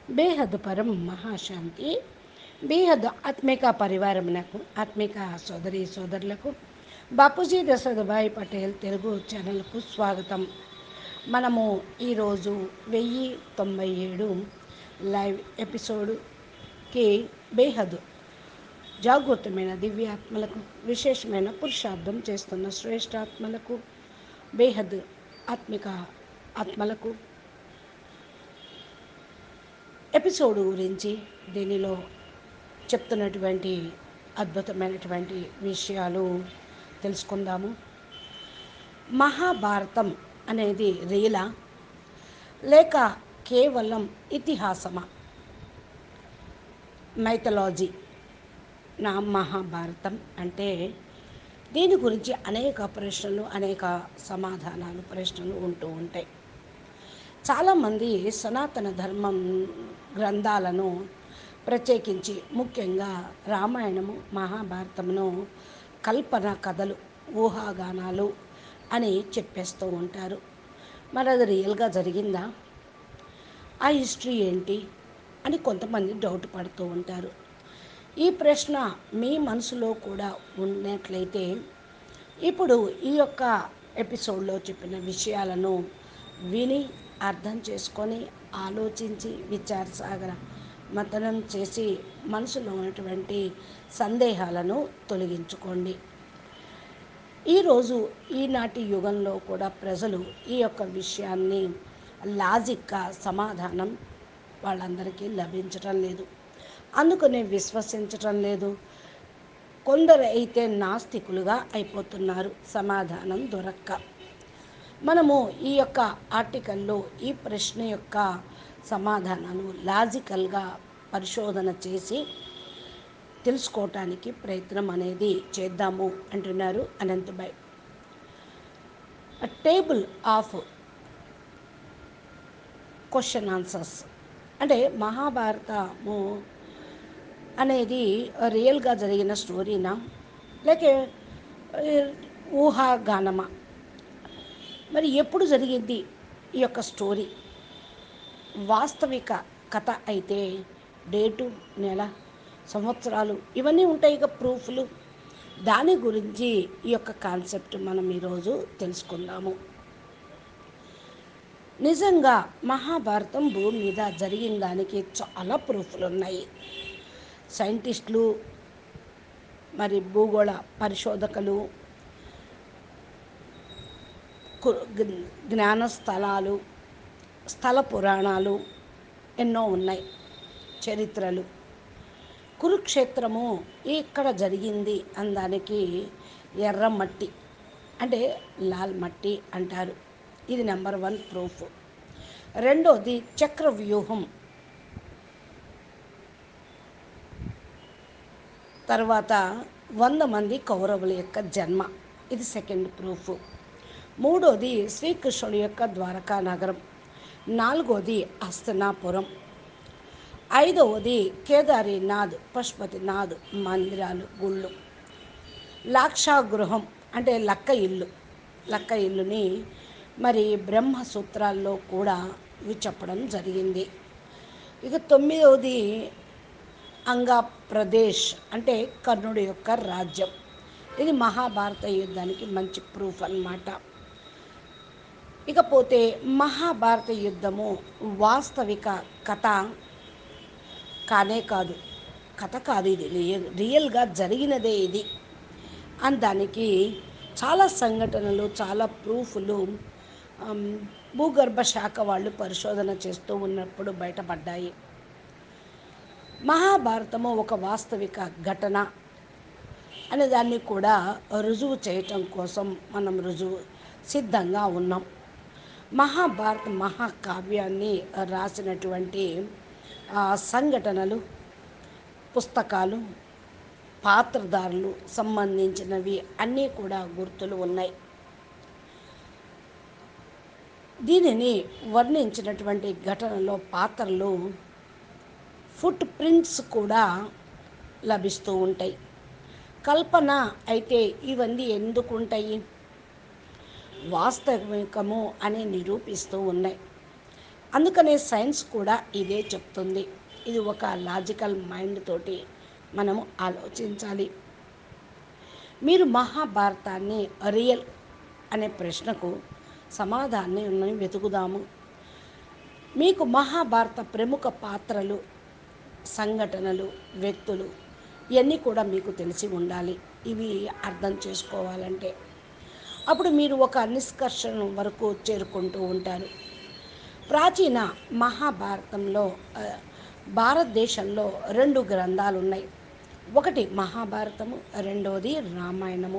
బేహద్ పరం మహాశాంతి బేహద్ ఆత్మిక పరివారమునకు ఆత్మిక సోదరి సోదరులకు బాపూజీ దశరథభాయ్ పటేల్ తెలుగు ఛానల్కు స్వాగతం మనము ఈరోజు వెయ్యి తొంభై ఏడు లైవ్ ఎపిసోడ్కి బేహద్ జాగృతమైన దివ్యాత్మలకు విశేషమైన పురుషార్థం చేస్తున్న శ్రేష్టాత్మలకు బేహద్ ఆత్మిక ఆత్మలకు ఎపిసోడ్ గురించి దీనిలో చెప్తున్నటువంటి అద్భుతమైనటువంటి విషయాలు తెలుసుకుందాము మహాభారతం అనేది రీలా లేక కేవలం ఇతిహాసమా మైథలాజీ నా మహాభారతం అంటే దీని గురించి అనేక ప్రశ్నలు అనేక సమాధానాలు ప్రశ్నలు ఉంటూ ఉంటాయి చాలామంది సనాతన ధర్మం గ్రంథాలను ప్రత్యేకించి ముఖ్యంగా రామాయణము మహాభారతమును కల్పన కథలు ఊహాగానాలు అని చెప్పేస్తూ ఉంటారు మరి అది రియల్గా జరిగిందా ఆ హిస్టరీ ఏంటి అని కొంతమంది డౌట్ పడుతూ ఉంటారు ఈ ప్రశ్న మీ మనసులో కూడా ఉన్నట్లయితే ఇప్పుడు ఈ యొక్క ఎపిసోడ్లో చెప్పిన విషయాలను విని అర్థం చేసుకొని ఆలోచించి విచారసాగర మతనం చేసి మనసులో ఉన్నటువంటి సందేహాలను తొలగించుకోండి ఈరోజు ఈనాటి యుగంలో కూడా ప్రజలు ఈ యొక్క విషయాన్ని లాజిక్గా సమాధానం వాళ్ళందరికీ లభించటం లేదు అందుకనే విశ్వసించటం లేదు కొందరు అయితే నాస్తికులుగా అయిపోతున్నారు సమాధానం దొరక్క మనము ఈ యొక్క ఆర్టికల్లో ఈ ప్రశ్న యొక్క సమాధానాలు లాజికల్గా పరిశోధన చేసి తెలుసుకోవటానికి ప్రయత్నం అనేది చేద్దాము అంటున్నారు Anantbhai table of question answers అంటే మహాభారతము అనేది రియల్గా జరిగిన స్టోరీనా లేక ఊహాగానమా మరి ఎప్పుడు జరిగింది ఈ యొక్క స్టోరీ వాస్తవిక కథ అయితే డేటు నెల సంవత్సరాలు ఇవన్నీ ఉంటాయి ఇక ప్రూఫ్లు దాని గురించి ఈ యొక్క కాన్సెప్ట్ మనం ఈరోజు తెలుసుకుందాము నిజంగా మహాభారతం భూమి మీద జరిగిన దానికి చాలా ప్రూఫ్లు ఉన్నాయి సైంటిస్టులు మరి భూగోళ పరిశోధకులు జ్ఞాన స్థలాలు స్థల పురాణాలు ఎన్నో ఉన్నాయి చరిత్రలు కురుక్షేత్రము ఇక్కడ జరిగింది అనడానికి ఎర్ర మట్టి అంటే లాల్ మట్టి అంటారు ఇది నెంబర్ వన్ ప్రూఫ్ రెండోది చక్రవ్యూహం తర్వాత వంద మంది కౌరవుల యొక్క జన్మ ఇది సెకండ్ ప్రూఫ్ మూడోది శ్రీకృష్ణుడి యొక్క ద్వారకా నగరం నాలుగోది హస్తనాపురం ఐదవది కేదారీనాథ్ పశుపతినాథ్ మందిరాలు గుళ్ళు లాక్షాగృహం అంటే లక్క ఇల్లు లక్క ఇల్లుని మరి బ్రహ్మసూత్రాల్లో కూడా ఇవి చెప్పడం జరిగింది ఇక తొమ్మిదవది అంగాప్రదేశ్ అంటే కర్ణుడి యొక్క రాజ్యం ఇది మహాభారత యుద్ధానికి మంచి ప్రూఫ్ అన్నమాట ఇకపోతే మహాభారత యుద్ధము వాస్తవిక కథ కానే కాదు కథ కాదు ఇది రియల్ రియల్గా జరిగినదే ఇది అని దానికి చాలా సంఘటనలు చాలా ప్రూఫ్లు భూగర్భ శాఖ వాళ్ళు పరిశోధన చేస్తూ ఉన్నప్పుడు బయటపడ్డాయి మహాభారతము ఒక వాస్తవిక ఘటన అనే దాన్ని కూడా రుజువు చేయటం కోసం మనం రుజువు సిద్ధంగా ఉన్నాం మహాభారత మహాకావ్యాన్ని రాసినటువంటి సంఘటనలు పుస్తకాలు పాత్రధారులు సంబంధించినవి అన్నీ కూడా గుర్తులు ఉన్నాయి దీనిని వర్ణించినటువంటి ఘటనలో పాత్రలు ఫుట్ ప్రింట్స్ కూడా లభిస్తూ ఉంటాయి కల్పన అయితే ఇవన్నీ ఎందుకు ఉంటాయి వాస్తవికము అని నిరూపిస్తూ ఉన్నాయి అందుకనే సైన్స్ కూడా ఇదే చెప్తుంది ఇది ఒక లాజికల్ మైండ్ తోటి మనము ఆలోచించాలి మీరు మహాభారతాన్ని రియల్ అనే ప్రశ్నకు సమాధానాన్ని వెతుకుదాము మీకు మహాభారత ప్రముఖ పాత్రలు సంఘటనలు వ్యక్తులు ఇవన్నీ కూడా మీకు తెలిసి ఉండాలి ఇవి అర్థం చేసుకోవాలంటే అప్పుడు మీరు ఒక నిష్కర్షణ వరకు చేరుకుంటూ ఉంటారు ప్రాచీన మహాభారతంలో ఆ, భారతదేశంలో రెండు గ్రంథాలు ఉన్నాయి ఒకటి మహాభారతము రెండవది రామాయణము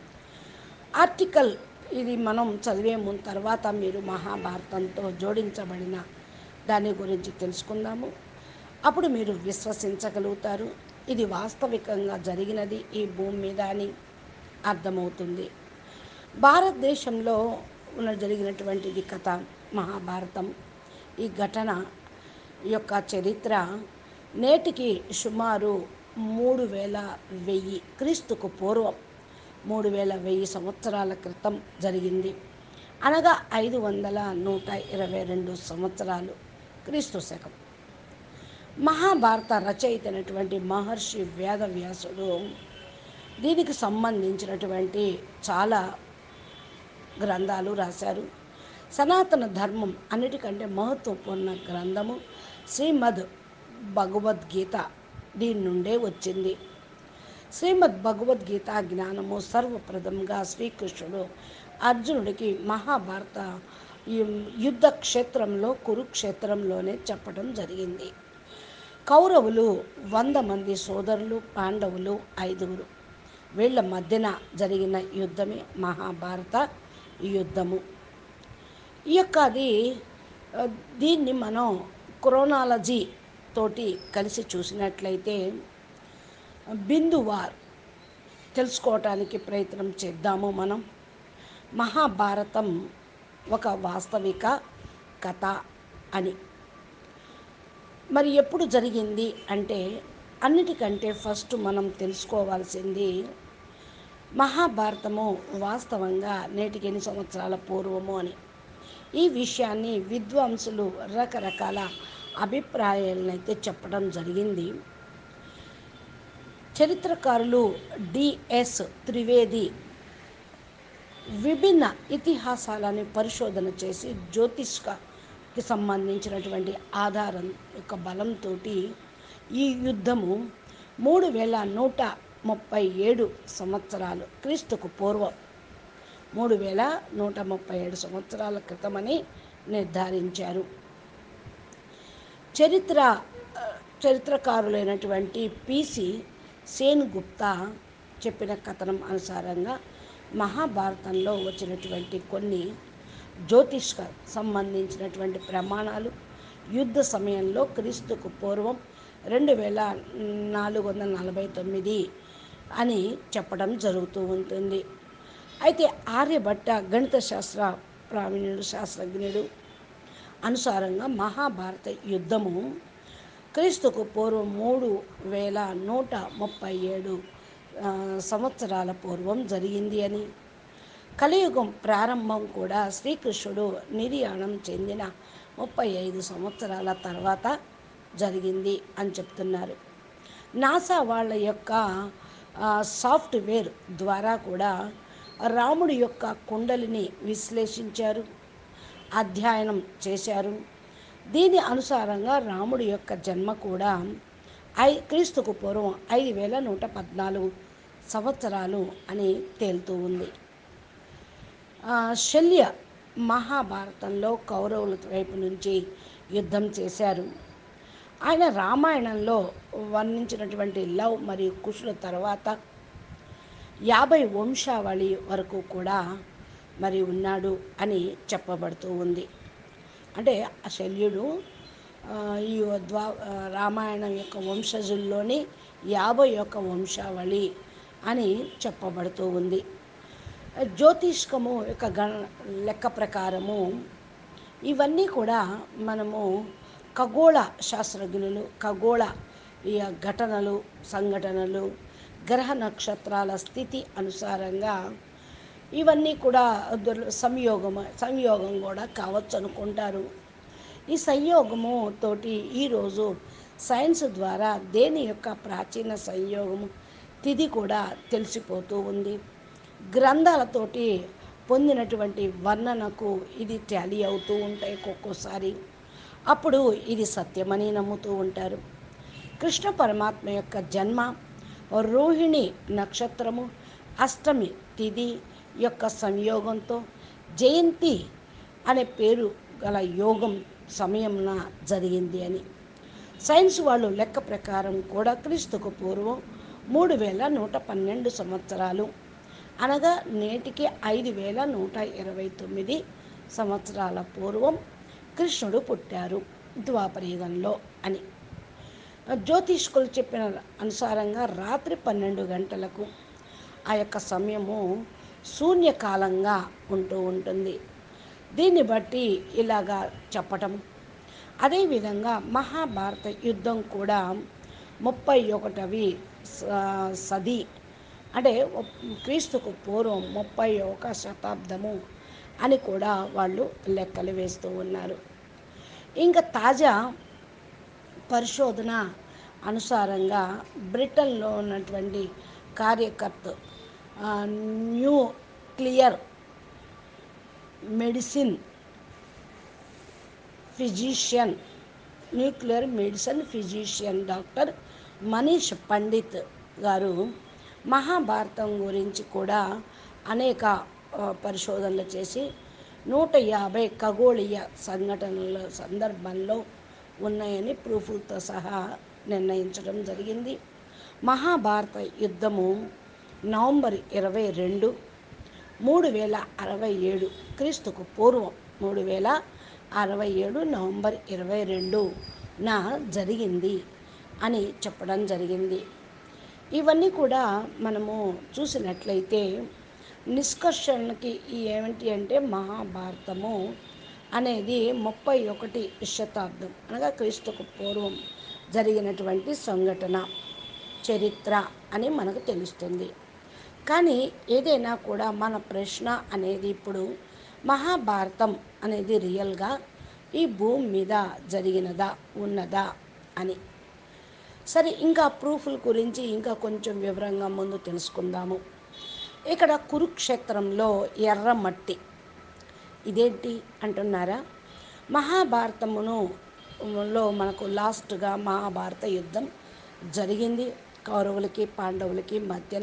ఆర్టికల్ ఇది మనం చదివే ముందు తర్వాత మీరు మహాభారతంతో జోడించబడిన దాని గురించి తెలుసుకుందాము అప్పుడు మీరు విశ్వసించగలుగుతారు ఇది వాస్తవికంగా జరిగినది ఈ భూమి మీద అని అర్థమవుతుంది భారతదేశంలో ఉన్న జరిగినటువంటిది కథ మహాభారతం ఈ ఘటన యొక్క చరిత్ర నేటికి సుమారు మూడు వేల వెయ్యి క్రీస్తుకు పూర్వం మూడు వేల వెయ్యి సంవత్సరాల క్రితం జరిగింది అనగా ఐదు వందల నూట ఇరవై రెండు సంవత్సరాలు క్రీస్తు శకం మహాభారత రచయిత అయినటువంటి మహర్షి వేదవ్యాసుడు దీనికి సంబంధించినటువంటి చాలా గ్రంథాలు రాశారు సనాతన ధర్మం అన్నిటికంటే మహత్వపూర్ణ గ్రంథము శ్రీమద్ భగవద్గీత దీని నుండే వచ్చింది శ్రీమద్ భగవద్గీత జ్ఞానము సర్వప్రథంగా శ్రీకృష్ణుడు అర్జునుడికి మహాభారత యు- యుద్ధ క్షేత్రంలో కురుక్షేత్రంలోనే చెప్పడం జరిగింది కౌరవులు వంద మంది సోదరులు పాండవులు ఐదుగురు వీళ్ళ మధ్యన జరిగిన యుద్ధమే మహాభారత యుద్ధము ఈ యొక్క అది ఆ, దీన్ని మనం క్రోనాలజీ తోటి కలిసి చూసినట్లయితే బిందు వార్ తెలుసుకోవటానికి ప్రయత్నం చేద్దాము మనం మహాభారతం ఒక వాస్తవిక కథ అని మరి ఎప్పుడు జరిగింది అంటే అన్నిటికంటే ఫస్ట్ మనం తెలుసుకోవాల్సింది మహాభారతము వాస్తవంగా నేటికి ఎన్ని సంవత్సరాల పూర్వము అని ఈ విషయాన్ని విద్వాంసులు రకరకాల అభిప్రాయాలను అయితే చెప్పడం జరిగింది చరిత్రకారులు డిఎస్ త్రివేది విభిన్న ఇతిహాసాలని పరిశోధన చేసి జ్యోతిష్కి సంబంధించినటువంటి ఆధారం యొక్క బలంతో ఈ యుద్ధము మూడు వేల నూట ముప్పై ఏడు సంవత్సరాలు క్రీస్తుకు పూర్వం మూడు వేల నూట ముప్పై ఏడు సంవత్సరాల క్రితమని నిర్ధారించారు చరిత్ర ఆ, చరిత్రకారులైనటువంటి పిసి సేన్ గుప్తా చెప్పిన కథనం అనుసారంగా మహాభారతంలో వచ్చినటువంటి కొన్ని జ్యోతిష్క సంబంధించినటువంటి ప్రమాణాలు యుద్ధ సమయంలో క్రీస్తుకు పూర్వం రెండు వేల నాలుగు వందల నలభై తొమ్మిది అని చెప్పడం జరుగుతూ ఉంటుంది అయితే ఆర్యభట్ట గణిత శాస్త్ర ప్రావీణ్యుడు శాస్త్రజ్ఞుడు అనుసారంగా మహాభారత యుద్ధము క్రీస్తుకు పూర్వం మూడు వేల నూట ముప్పై ఏడు ఆ, సంవత్సరాల పూర్వం జరిగింది అని కలియుగం ప్రారంభం కూడా శ్రీకృష్ణుడు నిర్యాణం చెందిన ముప్పై ఐదు సంవత్సరాల తర్వాత జరిగింది అని చెప్తున్నారు నాసా వాళ్ళ యొక్క ఆ, సాఫ్ట్వేర్ ద్వారా కూడా రాముడి యొక్క కుండలిని విశ్లేషించారు అధ్యయనం చేశారు దీని అనుసారంగా రాముడి యొక్క జన్మ కూడా ఐ క్రీస్తుకు పూర్వం ఐదు వేల నూట పద్నాలుగు సంవత్సరాలు అని తేలుతూ ఉంది ఆ, శల్య మహాభారతంలో కౌరవుల వైపు నుంచి యుద్ధం చేశారు ఆయన రామాయణంలో వర్ణించినటువంటి లవ్ మరియు కుషుల తర్వాత యాభై వంశావళి వరకు కూడా మరి ఉన్నాడు అని చెప్పబడుతూ ఉంది అంటే ఆ శల్యుడు ఆ, ఈ ద్వా ఆ, రామాయణం యొక్క వంశజుల్లోని యాభై యొక్క వంశావళి అని చెప్పబడుతూ ఉంది జ్యోతిష్కము యొక్క గణ లెక్క ప్రకారము ఇవన్నీ కూడా మనము ఖగోళ శాస్త్రజ్ఞులు ఖగోళ ఈ ఘటనలు సంఘటనలు గ్రహ నక్షత్రాల స్థితి అనుసారంగా ఇవన్నీ కూడా దుర్ సంయోగం సంయోగం కూడా కావచ్చు అనుకుంటారు ఈ సంయోగము తోటి ఈరోజు సైన్స్ ద్వారా దేని యొక్క ప్రాచీన సంయోగము తిది కూడా తెలిసిపోతూ ఉంది గ్రంథాలతోటి పొందినటువంటి వర్ణనకు ఇది టాలీ అవుతూ ఉంటాయి ఒక్కొక్కసారి అప్పుడు ఇది సత్యమని నమ్ముతూ ఉంటారు కృష్ణ పరమాత్మ యొక్క జన్మ రోహిణి నక్షత్రము అష్టమి తిథి యొక్క సంయోగంతో జయంతి అనే పేరు గల యోగం సమయంన జరిగింది అని సైన్స్ వాళ్ళు లెక్క ప్రకారం కూడా క్రీస్తుకు పూర్వం మూడు వేల నూట పన్నెండు సంవత్సరాలు అనగా నేటికి ఐదు వేల నూట ఇరవై తొమ్మిది సంవత్సరాల పూర్వం కృష్ణుడు పుట్టారు ద్వాపరయుగంలో అని జ్యోతిష్కులు చెప్పిన అనుసారంగా రాత్రి పన్నెండు గంటలకు ఆ యొక్క సమయము శూన్యకాలంగా ఉంటూ ఉంటుంది దీన్ని బట్టి ఇలాగా చెప్పటం అదేవిధంగా మహాభారత యుద్ధం కూడా ముప్పై ఒకటవి స- సది అంటే క్రీస్తుకు పూర్వం ముప్పై ఒక శతాబ్దము అని కూడా వాళ్ళు లెక్కలు వేస్తూ ఉన్నారు ఇంకా తాజా పరిశోధన అనుసారంగా బ్రిటన్లో ఉన్నటువంటి కార్యకర్త ఆ, nuclear medicine physician nuclear medicine physician doctor Manish Pandit garu Mahabharatam గురించి కూడా అనేక ఆ, పరిశోధనలు చేసి నూట యాభై ఖగోళీయ సంఘటనల సందర్భంలో ఉన్నాయని ప్రూఫ్లతో సహా నిర్ణయించడం జరిగింది మహాభారత యుద్ధము నవంబర్ ఇరవై రెండు మూడు వేల అరవై ఏడు క్రీస్తుకు పూర్వం మూడు వేల అరవై ఏడు నవంబర్ ఇరవై రెండు నా జరిగింది అని చెప్పడం జరిగింది ఇవన్నీ కూడా మనము చూసినట్లయితే నిష్కర్షణకి ఈ ఏమిటి అంటే మహాభారతము అనేది ముప్పై ఒకటి శతాబ్దం అనగా క్రీస్తుకు పూర్వం జరిగినటువంటి సంఘటన చరిత్ర అని మనకు తెలుస్తుంది కానీ ఏదైనా కూడా మన ప్రశ్న అనేది ఇప్పుడు మహాభారతం అనేది రియల్గా ఈ భూమి మీద జరిగినదా ఉన్నదా అని సరే ఇంకా ప్రూఫ్ల గురించి ఇంకా కొంచెం వివరంగా ముందు తెలుసుకుందాము ఇక్కడ కురుక్షేత్రంలో ఎర్ర మట్టి ఇదేంటి అంటున్నారా మహాభారతమును లో మనకు లాస్ట్గా మహాభారత యుద్ధం జరిగింది కౌరవులకి పాండవులకి మధ్యన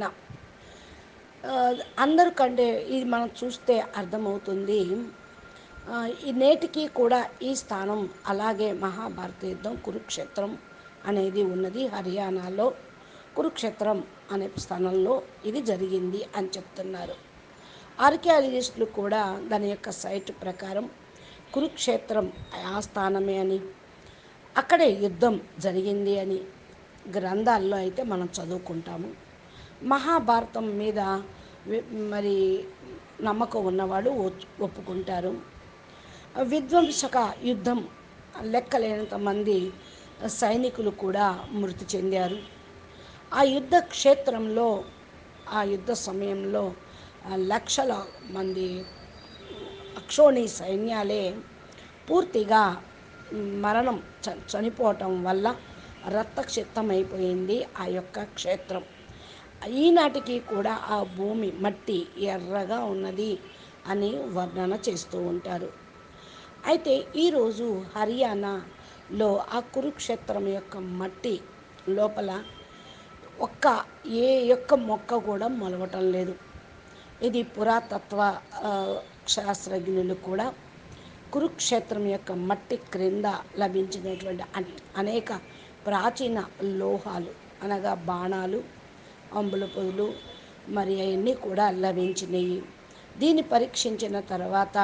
ఆ, అందరికంటే ఇది మనం చూస్తే అర్థమవుతుంది ఆ, ఈ నేటికి కూడా ఈ స్థానం అలాగే మహాభారత యుద్ధం కురుక్షేత్రం అనేది ఉన్నది హర్యానాలో కురుక్షేత్రం అనే స్థానంలో ఇది జరిగింది అని చెప్తున్నారు ఆర్కియాలజిస్టులు కూడా దాని యొక్క సైట్ ప్రకారం కురుక్షేత్రం ఆ స్థానమే అని అక్కడే యుద్ధం జరిగింది అని గ్రంథాల్లో అయితే మనం చదువుకుంటాము మహాభారతం మీద వి- మరి నమ్మకం ఉన్నవాడు ఒ- ఒప్పుకుంటారు విధ్వంసక యుద్ధం లెక్కలేనంత మంది సైనికులు కూడా మృతి చెందారు ఆ యుద్ధ క్షేత్రంలో ఆ యుద్ధ సమయంలో ఆ లక్షల మంది అక్షోణి సైన్యాలే పూర్తిగా మరణం చ- చనిపోవటం వల్ల రక్తక్షిప్తమైపోయింది ఆ యొక్క క్షేత్రం ఈనాటికి కూడా ఆ భూమి మట్టి ఎర్రగా ఉన్నది అని వర్ణన చేస్తూ ఉంటారు అయితే ఈరోజు హర్యానాలో ఆ కురుక్షేత్రం యొక్క మట్టి లోపల ఒక్క ఏ యొక్క మొక్క కూడా మొలవటం లేదు ఇది పురాతత్వ ఆ, శాస్త్రజ్ఞులు కూడా కురుక్షేత్రం యొక్క మట్టి క్రింద లభించినటువంటి అన్- అనేక ప్రాచీన లోహాలు అనగా బాణాలు అంబుల పొదులు మరి అవన్నీ కూడా లభించినాయి దీన్ని పరీక్షించిన తర్వాత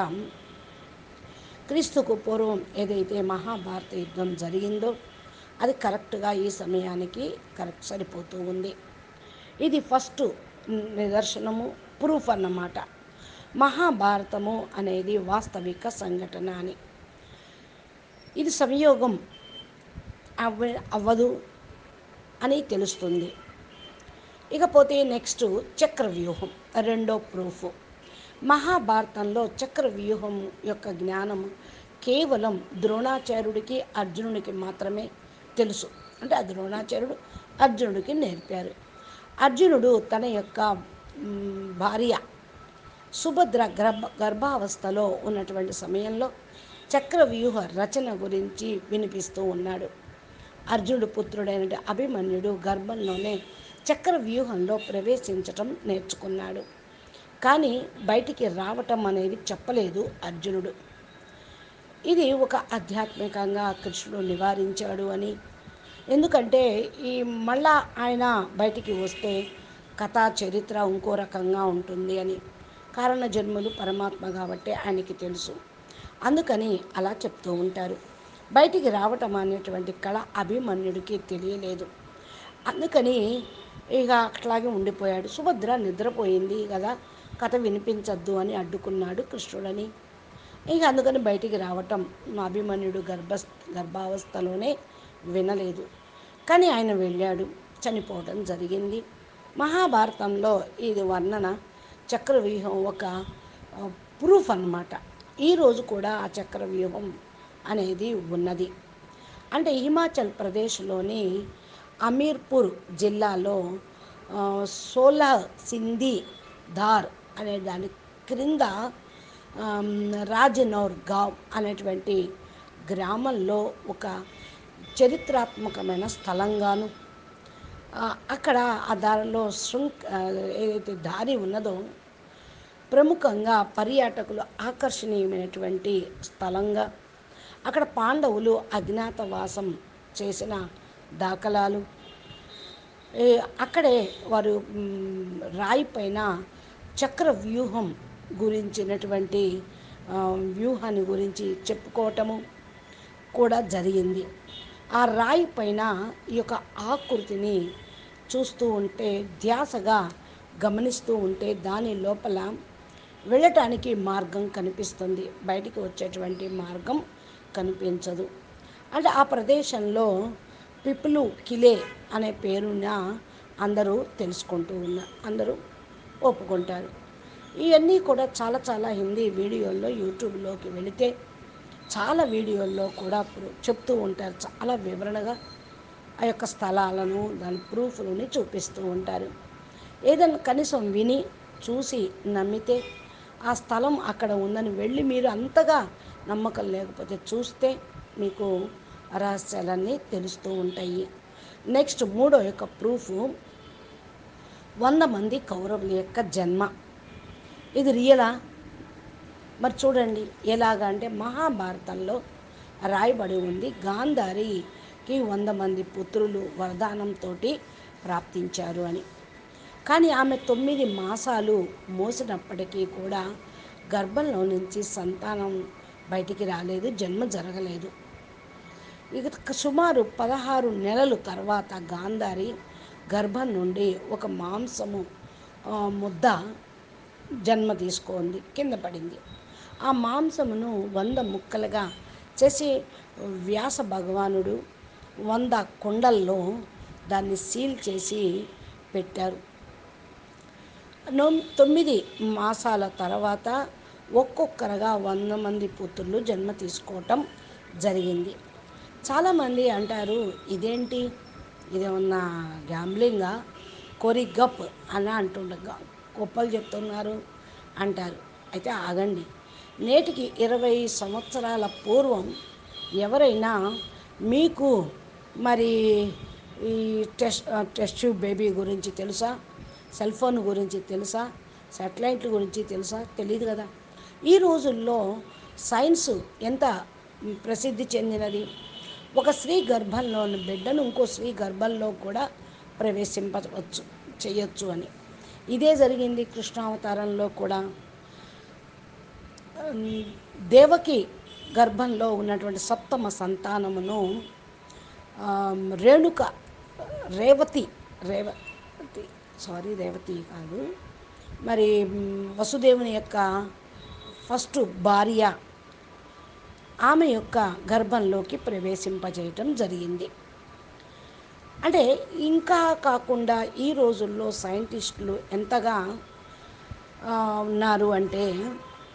క్రీస్తుకు పూర్వం ఏదైతే మహాభారత యుద్ధం జరిగిందో అది కరెక్ట్గా ఈ సమయానికి కరెక్ట్ సరిపోతూ ఉంది ఇది ఫస్ట్ నిదర్శనము ప్రూఫ్ అన్నమాట మహాభారతము అనేది వాస్తవిక సంఘటన అని ఇది సంయోగం అవ్వ అవ్వదు అని తెలుస్తుంది ఇకపోతే నెక్స్ట్ చక్రవ్యూహం రెండో ప్రూఫ్ మహాభారతంలో చక్రవ్యూహం యొక్క జ్ఞానం కేవలం ద్రోణాచార్యుడికి అర్జునుడికి మాత్రమే తెలుసు అంటే ఆ ద్రోణాచార్యుడు అర్జునుడికి నేర్పారు అర్జునుడు తన యొక్క మ్, భార్య సుభద్ర గర్భ గర్భావస్థలో ఉన్నటువంటి సమయంలో చక్రవ్యూహ రచన గురించి వినిపిస్తూ ఉన్నాడు అర్జునుడు పుత్రుడైన అభిమన్యుడు గర్భంలోనే చక్రవ్యూహంలో ప్రవేశించటం నేర్చుకున్నాడు కానీ బయటికి రావటం అనేది చెప్పలేదు అర్జునుడు ఇది ఒక ఆధ్యాత్మికంగా కృష్ణుడు నివారించాడు అని ఎందుకంటే ఈ మళ్ళా ఆయన బయటికి వస్తే కథా చరిత్ర ఇంకో రకంగా ఉంటుంది అని కారణ జన్ములు పరమాత్మ కాబట్టి ఆయనకి తెలుసు అందుకని అలా చెప్తూ ఉంటారు బయటికి రావటం అనేటువంటి కళ అభిమన్యుడికి తెలియలేదు అందుకని ఇక అట్లాగే ఉండిపోయాడు సుభద్ర నిద్రపోయింది కదా కథ వినిపించద్దు అని అడ్డుకున్నాడు కృష్ణుడని ఇక అందుకని బయటికి రావటం మా అభిమన్యుడు గర్భ గర్భావస్థలోనే వినలేదు కానీ ఆయన వెళ్ళాడు చనిపోవడం జరిగింది మహాభారతంలో ఇది వర్ణన చక్రవ్యూహం ఒక ప్రూఫ్ అన్నమాట ఈరోజు కూడా ఆ చక్రవ్యూహం అనేది ఉన్నది అంటే హిమాచల్ ప్రదేశ్లోని అమీర్పూర్ జిల్లాలో ఆ, సోలా సింధి ధార్ అనే దాని క్రింద ఆమ్, రాజనౌర్ గావ్ అనేటువంటి గ్రామంలో ఒక చరిత్రాత్మకమైన స్థలంగాను ఆ, అక్కడ ఆ దారిలో శృంక్ ఆ, ఏదైతే దారి ఉన్నదో ప్రముఖంగా పర్యాటకులు ఆకర్షణీయమైనటువంటి స్థలంగా అక్కడ పాండవులు అజ్ఞాతవాసం చేసిన దాఖలాలు ఏ, అక్కడే వారు మ్, రాయి పైన చక్ర వ్యూహం గురించినటువంటి ఆ, వ్యూహాన్ని గురించి చెప్పుకోవటము కూడా జరిగింది ఆ రాయి పైన ఈ యొక్క ఆకృతిని చూస్తూ ఉంటే ధ్యాసగా గమనిస్తూ ఉంటే దాని లోపల వెళ్ళటానికి మార్గం కనిపిస్తుంది బయటికి వచ్చేటువంటి మార్గం కనిపించదు అంటే ఆ ప్రదేశంలో పిపులు కిలే అనే పేరున అందరూ తెలుసుకుంటూ ఉన్నారు అందరూ ఒప్పుకుంటారు ఇవన్నీ కూడా చాలా చాలా హిందీ వీడియోల్లో యూట్యూబ్లోకి వెళితే చాలా వీడియోల్లో కూడా ప్రు- చెప్తూ ఉంటారు చాలా వివరణగా ఆ యొక్క స్థలాలను దాని ప్రూఫ్లని చూపిస్తూ ఉంటారు ఏదైనా కనీసం విని చూసి నమ్మితే ఆ స్థలం అక్కడ ఉందని వెళ్ళి మీరు అంతగా నమ్మకం లేకపోతే చూస్తే మీకు రహస్యాలన్నీ తెలుస్తూ ఉంటాయి నెక్స్ట్ మూడో యొక్క ప్రూఫ్ వంద మంది కౌరవుల యొక్క జన్మ ఇది రియలా మరి చూడండి ఎలాగా అంటే మహాభారతంలో రాయబడి ఉంది గాంధారికి వంద మంది పుత్రులు వరదానంతో ప్రాప్తించారు అని కానీ ఆమె తొమ్మిది మాసాలు మోసినప్పటికీ కూడా గర్భంలో నుంచి సంతానం బయటికి రాలేదు జన్మ జరగలేదు ఇక సుమారు పదహారు నెలలు తర్వాత గాంధారి గర్భం నుండి ఒక మాంసము ఆ, ముద్ద జన్మ తీసుకుంది కింద పడింది ఆ మాంసమును వంద ముక్కలుగా చేసి వ్యాస భగవానుడు వంద కుండల్లో దాన్ని సీల్ చేసి పెట్టారు నొమ్- తొమ్మిది మాసాల తర్వాత ఒక్కొక్కరుగా వంద మంది పుత్రులు జన్మ తీసుకోవటం జరిగింది చాలామంది అంటారు ఇదేంటి ఇదేమన్నా గ్యాంబ్లింగా కొరిగప్ అని అంటుండగా గొప్పలు చెప్తున్నారు అంటారు అయితే ఆగండి నేటికి ఇరవై సంవత్సరాల పూర్వం ఎవరైనా మీకు మరి ఈ టెస్ట్ టెస్ట్ ట్యూబ్ బేబీ గురించి తెలుసా సెల్ ఫోన్ గురించి తెలుసా సాటిలైట్ల గురించి తెలుసా తెలియదు కదా ఈ రోజుల్లో సైన్స్ ఎంత ప్రసిద్ధి చెందినది ఒక స్త్రీ గర్భంలో ఉన్న బిడ్డను ఇంకో స్త్రీ గర్భంలో కూడా ప్రవేశింపవచ్చు చేయొచ్చు అని ఇదే జరిగింది కృష్ణావతారంలో కూడా ఉమ్, దేవకి గర్భంలో ఉన్నటువంటి సప్తమ సంతానమును ఆమ్, రేణుక రేవతి రేవతి సారీ రేవతి కాదు మరి మ్, వసుదేవుని యొక్క ఫస్ట్ భార్య ఆమె యొక్క గర్భంలోకి ప్రవేశింపజేయటం జరిగింది అంటే ఇంకా కాకుండా ఈ రోజుల్లో సైంటిస్టులు ఎంతగా ఆ, ఉన్నారు అంటే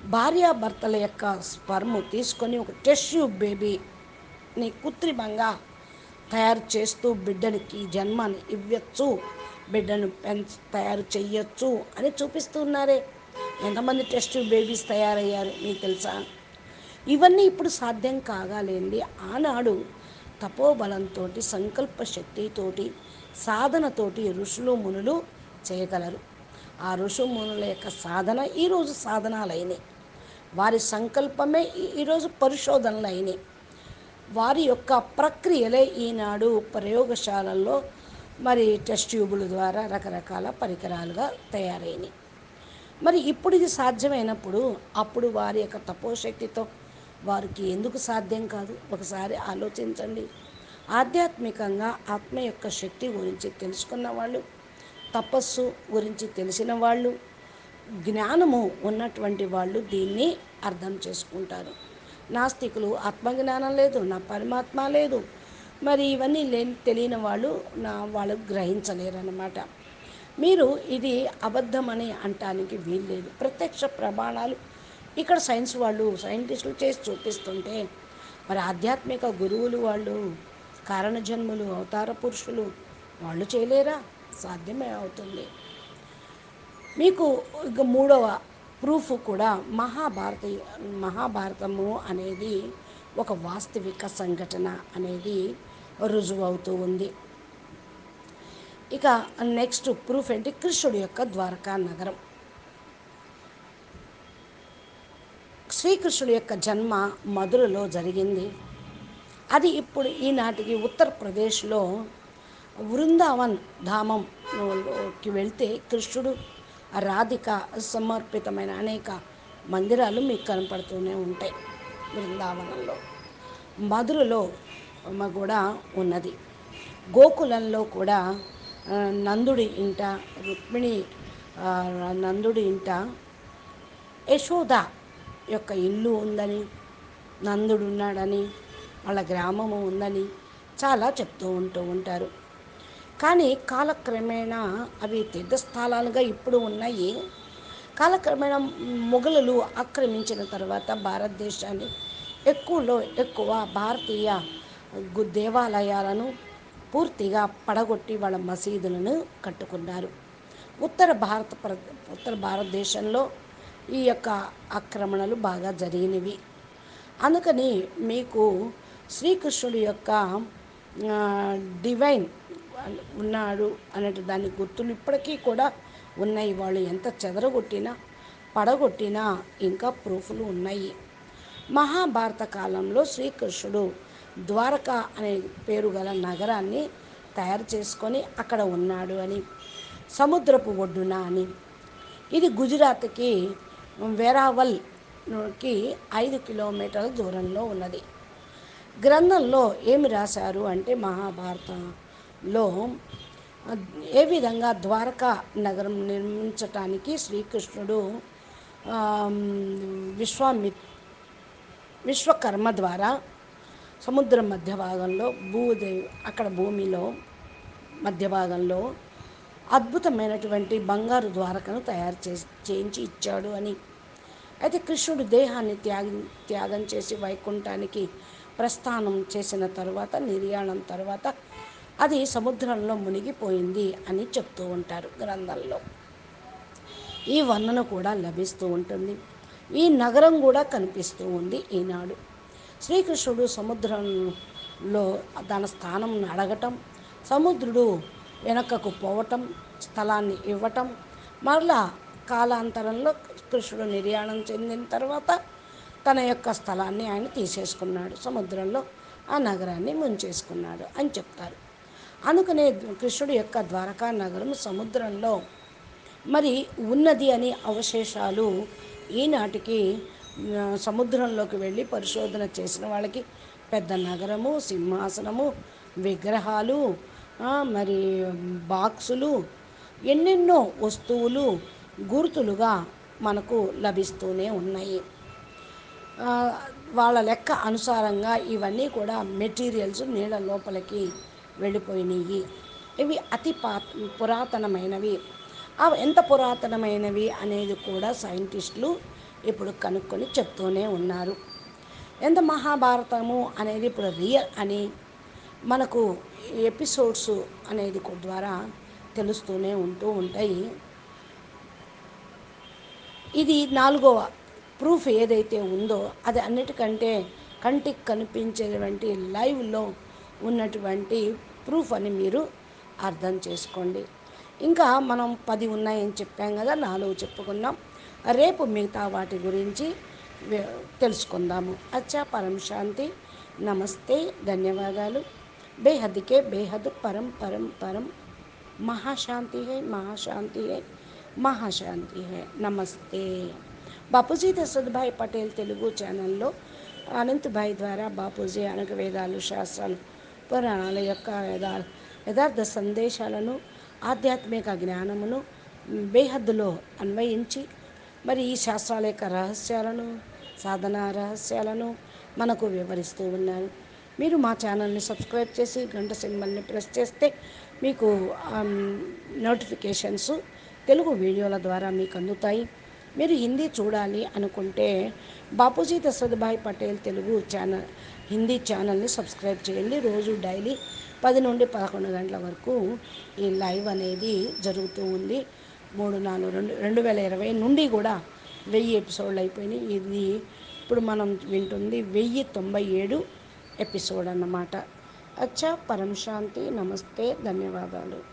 భార్యాభర్తల యొక్క స్పర్మ్ తీసుకొని ఒక టెస్ట్ ట్యూబ్ బేబీని కృత్రిమంగా తయారు చేస్తూ బిడ్డనికి జన్మని ఇవ్వచ్చు బిడ్డను పెంచ తయారు చెయ్యొచ్చు అని చూపిస్తున్నారే ఎంతమంది టెస్ట్ ట్యూబ్ బేబీస్ తయారయ్యారు మీకు తెలుసా ఇవన్నీ ఇప్పుడు సాధ్యం కాగాలేంది ఆనాడు తపోబలంతో సంకల్ప శక్తితోటి సాధనతోటి ఋషులు మునులు చేయగలరు ఆ ఋషు మునుల యొక్క సాధన ఈరోజు సాధనాలైనవి వారి సంకల్పమే ఈ- ఈరోజు పరిశోధనలు అయినాయి వారి యొక్క ప్రక్రియలే ఈనాడు ప్రయోగశాలల్లో మరి టెస్ట్ ట్యూబుల ద్వారా రకరకాల పరికరాలుగా తయారైనవి మరి ఇప్పుడు ఇది సాధ్యమైనప్పుడు అప్పుడు వారి యొక్క తపోశక్తితో వారికి ఎందుకు సాధ్యం కాదు ఒకసారి ఆలోచించండి ఆధ్యాత్మికంగా ఆత్మ యొక్క శక్తి గురించి తెలుసుకున్న వాళ్ళు తపస్సు గురించి తెలిసిన వాళ్ళు జ్ఞానము ఉన్నటువంటి వాళ్ళు దీన్ని అర్థం చేసుకుంటారు నాస్తికులు ఆత్మజ్ఞానం లేదు నా పరమాత్మ లేదు మరి ఇవన్నీ లేని తెలియని వాళ్ళు నా వాళ్ళు గ్రహించలేరు అన్నమాట మీరు ఇది అబద్ధమని అంటానికి వీల్లేదు ప్రత్యక్ష ప్రమాణాలు ఇక్కడ సైన్స్ వాళ్ళు సైంటిస్టులు చేసి చూపిస్తుంటే మరి ఆధ్యాత్మిక గురువులు వాళ్ళు కారణజన్ములు అవతార పురుషులు వాళ్ళు చేయలేరా సాధ్యమే అవుతుంది మీకు ఇక మూడవ ప్రూఫ్ కూడా మహాభారత మహాభారతము అనేది ఒక వాస్తవిక సంఘటన అనేది రుజువు అవుతూ ఉంది ఇక నెక్స్ట్ ప్రూఫ్ ఏంటి కృష్ణుడి యొక్క ద్వారకా నగరం శ్రీకృష్ణుడి యొక్క జన్మ మధురలో జరిగింది అది ఇప్పుడు ఈనాటికి ఉత్తరప్రదేశ్లో వృందావన్ ధామంలోకి వెళ్తే కృష్ణుడు రాధిక సమర్పితమైన అనేక మందిరాలు మీకు కనపడుతూనే ఉంటాయి బృందావనంలో మధురలో మ కూడా ఉన్నది గోకులంలో కూడా ఆ, నందుడి ఇంట రుక్మిణి ఆ, నందుడి ఇంట యశోద యొక్క ఇల్లు ఉందని నందుడు ఉన్నాడని వాళ్ళ గ్రామము ఉందని చాలా చెప్తూ ఉంటూ ఉంటారు కానీ కాలక్రమేణా అవి తీర్థస్థానాలుగా ఇప్పుడు ఉన్నాయి కాలక్రమేణా మొఘలులు ఆక్రమించిన తర్వాత భారతదేశాన్ని ఎక్కువలో ఎక్కువ భారతీయ గు- దేవాలయాలను పూర్తిగా పడగొట్టి వాళ్ళ మసీదులను కట్టుకున్నారు ఉత్తర భారత ప్ర ఉత్తర భారతదేశంలో ఈ యొక్క ఆక్రమణలు బాగా జరిగినవి అందుకని మీకు శ్రీకృష్ణుడి యొక్క ఆ, డివైన్ ఉన్నాడు అనే దాని గుర్తులు ఇప్పటికీ కూడా ఉన్నాయి వాళ్ళు ఎంత చెదరగొట్టినా పడగొట్టినా ఇంకా ప్రూఫ్లు ఉన్నాయి మహాభారత కాలంలో శ్రీకృష్ణుడు ద్వారకా అనే పేరు గల నగరాన్ని తయారు చేసుకొని అక్కడ ఉన్నాడు అని సముద్రపు ఒడ్డున అని ఇది గుజరాత్కి వెరావల్కి ఐదు కిలోమీటర్ల దూరంలో ఉన్నది గ్రంథంలో ఏమి రాశారు అంటే మహాభారతంలో ఏ విధంగా ద్వారకా నగరం నిర్మించటానికి శ్రీకృష్ణుడు ఆమ్, విశ్వామి విశ్వకర్మ ద్వారా సముద్రం మధ్య భాగంలో భూదేవి అక్కడ భూమిలో మధ్య భాగంలో అద్భుతమైనటువంటి బంగారు ద్వారకను తయారు చేసి చేయించి ఇచ్చాడు అని అయితే కృష్ణుడు దేహాన్ని త్యాగం త్యాగం చేసి వైకుంఠానికి ప్రస్థానం చేసిన తర్వాత నిర్యాణం తర్వాత అది సముద్రంలో మునిగిపోయింది అని చెప్తూ ఉంటారు గ్రంథంలో ఈ వర్ణన కూడా లభిస్తూ ఉంటుంది ఈ నగరం కూడా కనిపిస్తూ ఉంది ఈనాడు శ్రీకృష్ణుడు సముద్రంలో తన స్థానం అడగటం సముద్రుడు వెనకకు పోవటం స్థలాన్ని ఇవ్వటం మరలా కాలాంతరంలో కృష్ణుడు నిర్యాణం చెందిన తర్వాత తన యొక్క స్థలాన్ని ఆయన తీసేసుకున్నాడు సముద్రంలో ఆ నగరాన్ని ముంచేసుకున్నాడు అని చెప్తారు అందుకనే కృష్ణుడి యొక్క ద్వారకా నగరం సముద్రంలో మరి ఉన్నది అని అవశేషాలు ఈనాటికి ఆ, సముద్రంలోకి వెళ్ళి పరిశోధన చేసిన వాళ్ళకి పెద్ద నగరము సింహాసనము విగ్రహాలు ఆ, మరి బాక్సులు ఎన్నెన్నో వస్తువులు గుర్తులుగా మనకు లభిస్తూనే ఉన్నాయి ఆ, వాళ్ళ లెక్క అనుసారంగా ఇవన్నీ కూడా మెటీరియల్స్ నీళ్ళ లోపలికి వెళ్ళిపోయినాయి ఇవి అతి పా పురాతనమైనవి అవి ఎంత పురాతనమైనవి అనేది కూడా సైంటిస్టులు ఇప్పుడు కనుక్కొని చెప్తూనే ఉన్నారు ఎంత మహాభారతము అనేది ఇప్పుడు రియల్ అని మనకు ఎపిసోడ్స్ అనేది ద్వారా తెలుస్తూనే ఉంటూ ఉంటాయి ఇది నాలుగవ ప్రూఫ్ ఏదైతే ఉందో అది అన్నిటికంటే కంటికి కనిపించేటువంటి లైవ్లో ఉన్నటువంటి ప్రూఫ్ అని మీరు అర్థం చేసుకోండి ఇంకా మనం పది ఉన్నాయని చెప్పాం కదా నాలుగు చెప్పుకున్నాం రేపు మిగతా వాటి గురించి తెలుసుకుందాము అచ్చా పరం శాంతి నమస్తే ధన్యవాదాలు బేహద్కే బేహద్ పరం పరం పరం మహాశాంతి హై మహాశాంతి హై మహాశాంతి హై నమస్తే బాపూజీ దశరథభాయ్ పటేల్ తెలుగు ఛానల్లో అనంతభాయ్ ద్వారా బాపూజీ అనక వేదాలు శాస్త్రాలు పురాణాల యొక్క యథార్థ సందేశాలను ఆధ్యాత్మిక జ్ఞానమును బేహద్దులో అన్వయించి మరి ఈ శాస్త్రాల యొక్క రహస్యాలను సాధన రహస్యాలను మనకు వివరిస్తూ ఉన్నారు మీరు మా ఛానల్ని సబ్స్క్రైబ్ చేసి గంట సింబల్ని ప్రెస్ చేస్తే మీకు నోటిఫికేషన్స్ తెలుగు వీడియోల ద్వారా మీకు అందుతాయి మీరు హిందీ చూడాలి అనుకుంటే బాపూజీ దశరథభాయ్ పటేల్ తెలుగు ఛానల్ హిందీ ఛానల్ని సబ్స్క్రైబ్ చేయండి రోజు డైలీ పది నుండి పదకొండు గంటల వరకు ఈ లైవ్ అనేది జరుగుతూ ఉంది మూడు నాలుగు రెండు రెండు వేల ఇరవై నుండి కూడా వెయ్యి ఎపిసోడ్లు అయిపోయినాయి ఇది ఇప్పుడు మనం వింటుంది వెయ్యి తొంభై ఏడు ఎపిసోడ్ అన్నమాట అచ్చా పరం శాంతి నమస్తే ధన్యవాదాలు